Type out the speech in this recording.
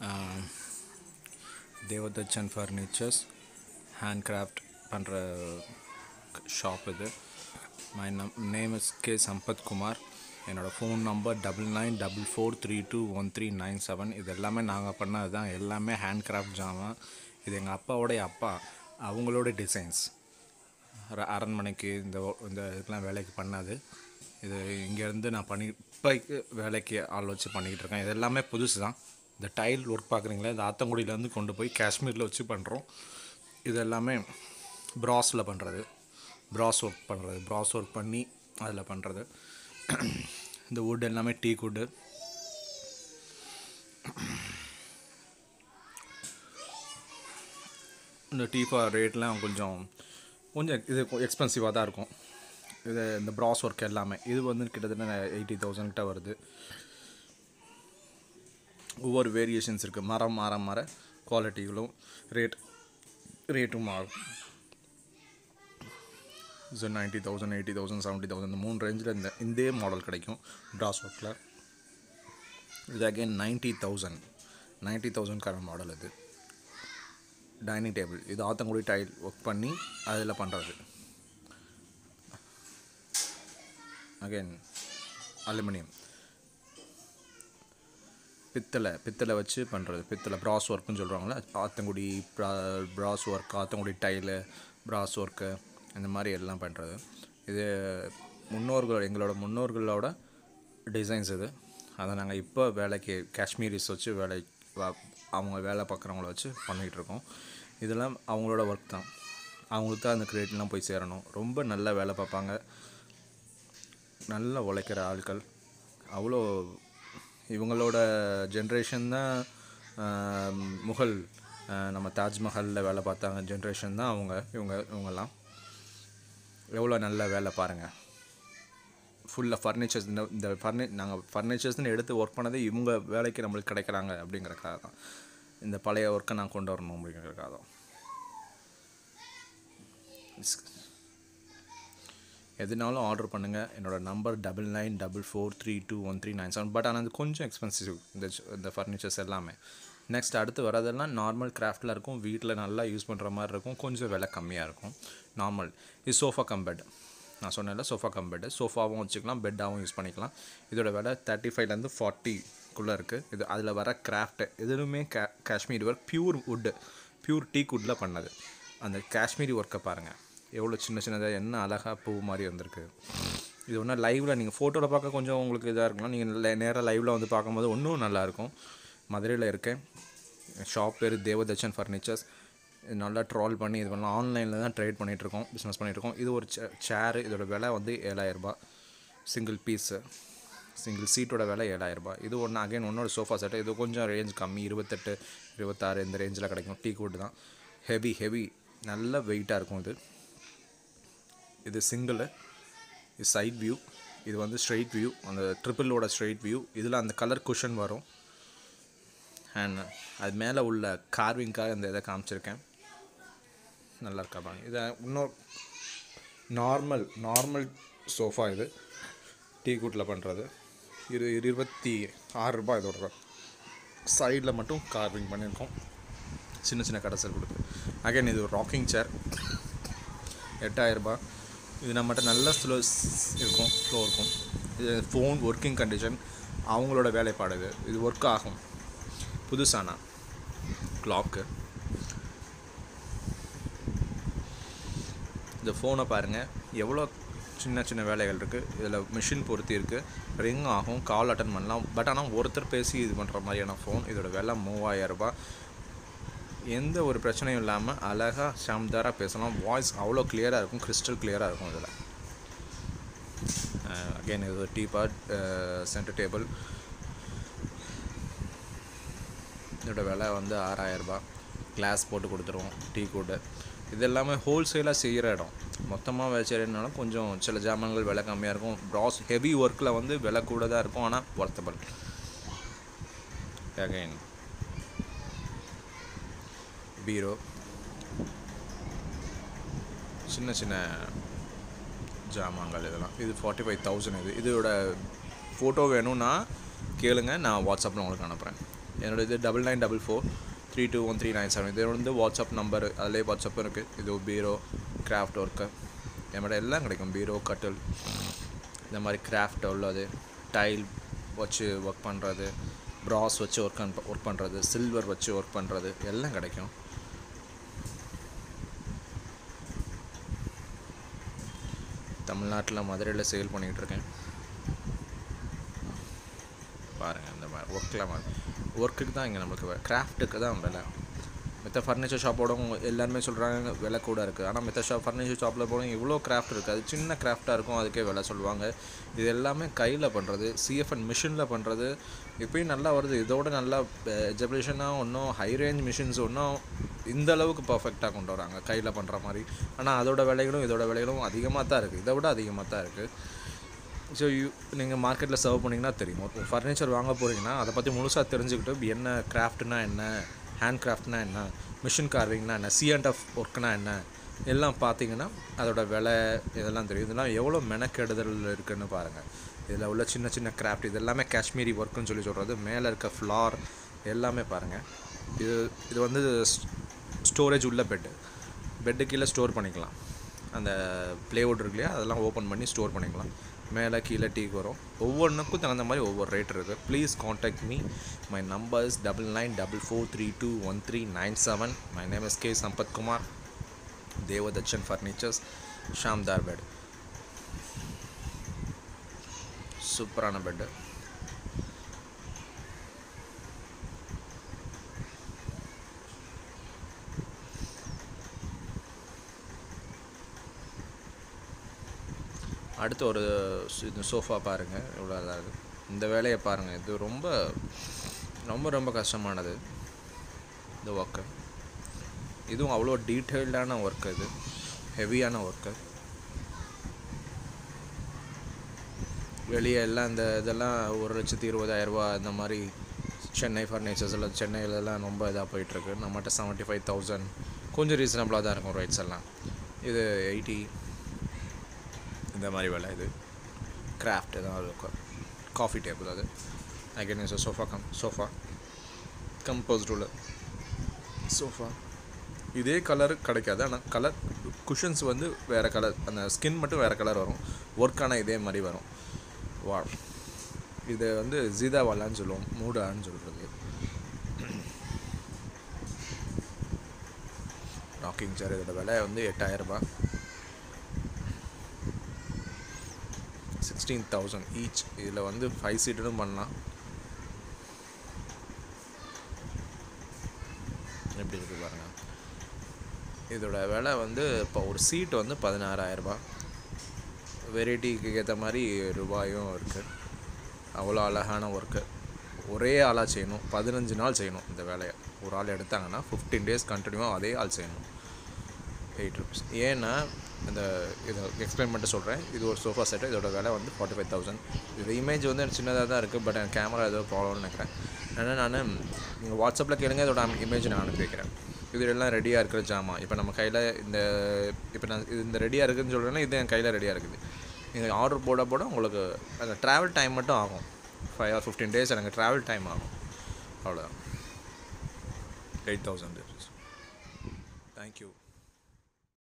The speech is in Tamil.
தேவதச்சன் ஃபர்னிச்சர்ஸ் ஹேண்ட் கிராஃப்ட் பண்ணுற ஷாப் இது மை நம் name is K Sampath Kumar என்னோடய phone number double nine double four three two one three nine seven இது எல்லாமே நாங்கள் பண்ணது தான் எல்லாமே ஹேண்ட் கிராஃப்ட் ஜாமான் இது எங்கள் அப்பாவோடைய அப்பா அவங்களோட டிசைன்ஸ் அர- அரண்மனைக்கு இந்த ஒ- இந்த இதுக்கெலாம் வேலைக்கு பண்ணது இது இங்கேருந்து நான் பண்ணி இப்போ வேலைக்கு ஆள் வச்சு பண்ணிக்கிட்டு இருக்கேன் இது எல்லாமே புதுசு தான் இந்த டைல் ஒர்க் பார்க்குறீங்களா இந்த ஆத்தங்குடியிலேருந்து கொண்டு போய் காஷ்மீரில் வச்சு பண்ணுறோம் இது எல்லாமே ப்ராஸில் பண்ணுறது ப்ராஸ் ஒர்க் பண்ணுறது ப்ராஸ் ஒர்க் பண்ணி அதில் பண்ணுறது இந்த வுட் எல்லாமே டீ வுட்டு இந்த டீஃபா ரேட்லாம் கொஞ்சம் கொஞ்சம் இது எக்ஸ்பென்சிவாக தான் இருக்கும் இது இந்த ப்ராஸ் ஒர்க் எல்லாமே இது வந்து கிட்டத்தட்ட எயிட்டி தௌசண்ட் கிட்ட வருது ஒவ்வொரு வேரியேஷன்ஸ் இருக்குது மரம் மாற மாற குவாலிட்டிகளும் ரேட் ரேட்டும் மாறும் இது ninety thousand eighty thousand seventy thousand இந்த மூணு ரேஞ்சில் இந்த இதே மாடல் கிடைக்கும் ப்ராஸ் ஒர்க்கில் இது அகைன் நைன்ட்டி தௌசண்ட் நைன்ட்டி தௌசண்ட்கான மாடல் இது டைனிங் டேபிள் இது ஆத்தங்குடி டைல் ஒர்க் பண்ணி அதில் பண்ணுறது அகைன் அலுமினியம் பித்தளை பித்தளை வச்சு பண்ணுறது பித்தளை ப்ராஸ் ஒர்க்குன்னு சொல்கிறாங்களே Athangudi brass work Athangudi tile brass work இந்த மாதிரி எல்லாம் பண்ணுறது இது முன்னோர்கள் எங்களோட முன்னோர்களோட டிசைன்ஸ் இது அதை நாங்கள் இப்போ வேலைக்கு காஷ்மீரிஸ் வச்சு வேலை வா- அவங்க வேலை பார்க்குறவங்கள வச்சு பண்ணிகிட்டு இருக்கோம் இதெல்லாம் அவங்களோட ஒர்க் தான் அவங்களுக்கு தான் அந்த கிரெடிட்லாம் போய் சேரணும் ரொம்ப நல்ல வேலை பார்ப்பாங்க நல்லா உழைக்கிற ஆட்கள் அவ்வளோ இவங்களோட ஜென்ரேஷன் தான் ஆஹ், முகல் ஆஹ், நம்ம தாஜ்மஹலில் வேலை பார்த்தாங்க ஜென்ரேஷன் தான் அவங்க இவங்க இவங்கெல்லாம் எவ்வளோ நல்ல வேலை பாருங்கள் ஃபுல்லாக ஃபர்னிச்சர்ஸ் இந்த இந்த ஃபர்னி நாங்கள் ஃபர்னிச்சர்ஸ்னு எடுத்து ஒர்க் பண்ணதே இவங்க வேலைக்கு நம்மளுக்கு கிடைக்கிறாங்க அப்படிங்கிறக்காக தான் இந்த பழைய ஒர்க்கை நான் கொண்டு வரணும் அப்படிங்கிறக்காக தான் எதுனாலும் ஆர்டர் பண்ணுங்கள் என்னோடய number double nine double four three two one three nine seven but ஆனால் அது கொஞ்சம் எக்ஸ்பென்சிவ் இந்த ச்- இந்த ஃபர்னிச்சர்ஸ் எல்லாமே நெக்ஸ்ட் அடுத்து வரதெல்லாம் நார்மல் கிராஃப்டில் இருக்கும் வீட்டில் நல்லா யூஸ் பண்ணுற மாதிரி இருக்கும் கொஞ்சம் விலை கம்மியாக இருக்கும் நார்மல் இது சோஃபா கம் பெட் நான் சொன்னேன்ல சோஃபா கம் பெட்டு சோஃபாவும் வச்சுக்கலாம் பெட்டாகவும் யூஸ் பண்ணிக்கலாம் இதோட விலை தேர்ட்டி ஃபைவ்லேருந்து ஃபார்ட்டிக்குள்ளே இருக்குது இது அதில் வர கிராஃப்ட்டு எதுவுமே கா Kashmiri work pure wood pure teak வுட்டில் பண்ணது அந்த காஷ்மீரி ஒர்க்கை பாருங்கள் எவ்வளோ சின்ன சின்னதாக என்ன அழகாக பூ மாதிரி வந்திருக்கு இது ஒன்றும் லைவில் நீங்கள் ஃபோட்டோவில் பார்க்க கொஞ்சம் உங்களுக்கு இதாக இருக்கலாம் நீங்கள் நேராக லைவில் வந்து பார்க்கும்போது இன்னும் நல்லாயிருக்கும் மதுரையில் இருக்கேன் ஷாப் பேர் தேவதச்சன் ஃபர்னிச்சர்ஸ் இது நல்லா ட்ரால் பண்ணி இது பண்ணலாம் ஆன்லைனில் தான் ட்ரேட் பண்ணிகிட்ருக்கோம் பிஸ்னஸ் பண்ணிகிட்ருக்கோம் இது ஒரு சேரு இதோட விலை வந்து ஏழாயிரரூபா சிங்கிள் பீஸு சிங்கிள் சீட்டோட விலை ஏழாயிரரூபா இது ஒன்று அகைன் ஒன்னோட சோஃபா செட்டு இது கொஞ்சம் ரேஞ்ச் கம்மி இருபத்தெட்டு இருபத்தாறு இந்த ரேஞ்சில் கிடைக்கும் டீ கோட் தான் ஹெவி ஹெவி நல்ல வெயிட்டாக இருக்கும் இது இது சிங்கிள் இது சைட் வியூ இது வந்து ஸ்ட்ரெயிட் வியூ அந்த ட்ரிபிளோட ஸ்ட்ரெயிட் வியூ இதில் அந்த கலர் குஷன் வரும் அண்ட் அது மேலே உள்ள கார்விங்காக இந்த இதை காமிச்சிருக்கேன் நல்லா இருக்கா பாருங்க இதை இன்னொரு நார்மல் நார்மல் சோஃபா இது டீ கூட்டில் பண்ணுறது இரு இருபத்தி ஆறு ரூபாய் இதோட சைடில் மட்டும் கார்விங் பண்ணியிருக்கோம் சின்ன சின்ன கடைசல் கொடுத்து அகைன் இது ஒரு ராக்கிங் சேர் எட்டாயிரரூபா இது நம்மகிட்ட நல்ல ஸ்லோ இருக்கும் ஸ்லோ இருக்கும் இது ஃபோன் ஒர்க்கிங் கண்டிஷன் அவங்களோட வேலைப்பாடு இது இது ஒர்க் ஆகும் புதுசானா கிளாக்கு இந்த ஃபோனை பாருங்கள் எவ்வளோ சின்ன சின்ன வேலைகள் இருக்குது இதில் மிஷின் பொருத்தி இருக்குது ரிங் ஆகும் கால் அட்டன் பண்ணலாம் பட் ஆனால் ஒருத்தர் பேசி இது பண்ணுற மாதிரியான ஃபோன் இதோட விலை மூவாயிரம் ரூபாய் எந்த ஒரு பிரச்சனையும் இல்லாமல் அழகாக ஷாம்தாராக பேசலாம் வாய்ஸ் அவ்வளோ கிளியராக இருக்கும் கிறிஸ்டல் கிளியராக இருக்கும் இதில் அகைன் இது டீ பாட் சென்டர் டேபிள் இதோட விலை வந்து ஆறாயிரரூபா கிளாஸ் போட்டு கொடுத்துருவோம் டீ கூட்டு இது எல்லாமே ஹோல்சேலாக செய்கிற இடம் மொத்தமாக வச்சுருந்தாலும் கொஞ்சம் சில ஜாமான்கள் விலை கம்மியாக இருக்கும் ப்ராஸ் ஹெவி ஒர்க்கில் வந்து விலை கூட தான் இருக்கும் ஆனால் ஒர்த்தபிள் அகைன் பீரோ சின்ன சின்ன ஜாமான்கள் இதெல்லாம் இது ஃபார்ட்டி ஃபைவ் தௌசண்ட் இது இதோட ஃபோட்டோ வேணும்னா கேளுங்க நான் வாட்ஸ்அப்பில் உங்களுக்கு அனுப்புகிறேன் என்னோட இது double nine double four three two one three nine seven இது வந்து வாட்ஸ்அப் நம்பர் அதிலே வாட்ஸ்அப் இருக்குது இது பீரோ கிராஃப்ட் ஒர்க்கு என்னோட எல்லாம் கிடைக்கும் பீரோ கட்டில் இந்த மாதிரி கிராஃப்ட் உள்ளது டைல் வச்சு ஒர்க் பண்ணுறது ப்ராஸ் வச்சு ஒர்க் ஒர்க் பண்ணுறது சில்வர் வச்சு ஒர்க் பண்ணுறது எல்லாம் கிடைக்கும் தமிழ்நாட்டில் மதுரையில் சேல் பண்ணிகிட்டு இருக்கேன் பாருங்கள் இந்த மாதிரி ஒர்க்கில் மாதிரி ஒர்க்குக்கு தான் இங்கே நம்மளுக்கு கிராஃப்ட்டுக்கு தான் விலை மித்த ஃபர்னிச்சர் ஷாப்போட எல்லாருமே சொல்கிறாங்க விலை கூட இருக்குது ஆனால் மித்த ஷாப் ஃபர்னிச்சர் ஷாப்பில் போனால் இவ்வளோ கிராஃப்ட் இருக்குது அது சின்ன கிராஃப்டாக இருக்கும் அதுக்கே விலை சொல்லுவாங்க இது எல்லாமே கையில் பண்ணுறது சிஎஃப்என் மிஷினில் பண்ணுறது இப்போயும் நல்லா வருது இதோட நல்லா எஜுகேஷனாக ஒன்றும் ஹை ரேஞ்ச் மிஷின்ஸ் ஒன்றும் இந்த அளவுக்கு பர்ஃபெக்டாக கொண்டு வராங்க கையில் பண்ணுற மாதிரி ஆனால் அதோட விலைகளும் இதோட விலைகளும் அதிகமாக தான் இருக்குது இதை விட அதிகமாக தான் இருக்குது ஸோ யூ நீங்கள் மார்க்கெட்டில் சர்வ் பண்ணிங்கன்னா தெரியும் ஒரு ஃபர்னிச்சர் வாங்க போகிறீங்கன்னா அதை பற்றி முழுசாக தெரிஞ்சுக்கிட்டு என்ன கிராஃப்ட்னா என்ன ஹேண்ட் கிராஃப்ட்னா என்ன மிஷின் கார்விங்னா என்ன சி அண்ட் ஆஃப் ஒர்க்னா என்ன எல்லாம் பார்த்தீங்கன்னா அதோட விலை இதெல்லாம் தெரியும் இதெல்லாம் எவ்வளோ மெனக்கெடுதல் இருக்குன்னு பாருங்கள் இதில் உள்ள சின்ன சின்ன கிராஃப்ட் இது எல்லாமே காஷ்மீரி ஒர்க்குன்னு சொல்லி சொல்கிறது மேலே இருக்க ஃப்ளார் எல்லாமே பாருங்கள் இது இது வந்து ஸ்டோரேஜ் உள்ள பெட்டு பெட்டு கீழே ஸ்டோர் பண்ணிக்கலாம் அந்த ப்ளேவுட் இருக்கு இல்லையா அதெல்லாம் ஓப்பன் பண்ணி ஸ்டோர் பண்ணிக்கலாம் மேலே கீழே டீக்கு வரும் ஒவ்வொன்றுக்கும் தகுந்த மாதிரி ஒவ்வொரு ரேட் இருக்குது please contact me my numbers double nine double four three two one three nine seven my name S K Sampath Kumar Devathachan furnitures ஷாம்தார் பெட் சூப்பரான பெட்டு அடுத்து ஒரு இது சோஃபா பாருங்கள் இவ்வளோ இதாக இருக்குது இந்த வேலையை பாருங்கள் இது ரொம்ப ரொம்ப ரொம்ப கஷ்டமானது இந்த ஒர்க்கு இதுவும் அவ்வளோ டீட்டெயில்டான ஒர்க்கு இது ஹெவியான ஒர்க்கு வெளியே எல்லாம் இந்த இதெல்லாம் ஒரு லட்சத்தி இருபதாயிரரூபா இந்த மாதிரி சென்னை ஃபர்னிச்சர்ஸ் எல்லாம் சென்னையிலலாம் ரொம்ப இதாக போயிட்டுருக்கு நம்மகிட்ட செவன்ட்டி ஃபைவ் தௌசண்ட் கொஞ்சம் ரீசனபிளாக தான் இருக்கும் ரேட்ஸ் எல்லாம் இது எயிட்டி இந்த மாதிரி வேலை இது கிராஃப்ட் ஏதாவது காஃபி டேபிள் அது again is sofa cum sofa கம்போஸ்ட் உள்ள சோஃபா இதே கலர் கிடைக்காது ஆனால் கலர் குஷன்ஸ் வந்து வேறு கலர் அந்த ஸ்கின் மட்டும் வேறு கலர் வரும் ஒர்க்கான இதே மாதிரி வரும் வா இது வந்து ஜீதாவாலான்னு சொல்லுவோம் மூடான்னு சொல்கிறது ராக்கிங் சேர் இதோட விலை வந்து எட்டாயிரரூபா சிக்ஸ்டீன் தௌசண்ட் ஈச் இதில் வந்து ஃபைவ் சீட்டரும் பண்ணலாம் எப்படி இருக்குது பாருங்கள் இதோட விலை வந்து இப்போ ஒரு சீட் வந்து பதினாறாயிரரூபா வெரைட்டிக்கு ஏற்ற மாதிரி ரூபாயும் இருக்குது அவ்வளோ அழகான ஒர்க்கு ஒரே ஆளாக செய்யணும் பதினஞ்சு நாள் செய்யணும் இந்த வேலையை ஒரு ஆள் எடுத்தாங்கன்னா ஃபிஃப்டீன் டேஸ் கண்டினியூவாக அதே ஆள் செய்யணும் எயிட் ருபீஸ் ஏன்னா இந்த இதை எக்ஸ்பிளைன் பண்ணிட்டு சொல்கிறேன் இது ஒரு சோஃபா செட்டு இதோட விலை வந்து ஃபார்ட்டி ஃபைவ் தௌசண்ட் இது இமேஜ் வந்து எனக்கு சின்னதாக தான் இருக்குது பட் என் கேமரா ஏதோ ப்ராப்ளம்னு நினைக்கிறேன் ஏன்னா நான் நீங்கள் வாட்ஸ்அப்பில் கேளுங்க இதோட இமேஜ் நான் அனுப்பி வைக்கிறேன் இது எல்லாம் ரெடியாக இருக்கிற ஜாமான் இப்போ நம்ம கையில் இந்த இப்போ நான் இது இந்த ரெடியாக இருக்குதுன்னு சொல்கிறேன்னா இது என் கையில் ரெடியாக இருக்குது நீங்கள் ஆர்டர் போட போட உங்களுக்கு அந்த ட்ராவல் டைம் மட்டும் ஆகும் ஃபைவ் ஆர் ஃபிஃப்டீன் டேஸ் எனக்கு ட்ராவல் டைம் ஆகும் அவ்வளோதான் எயிட் தௌசண்ட் தேங்க்யூ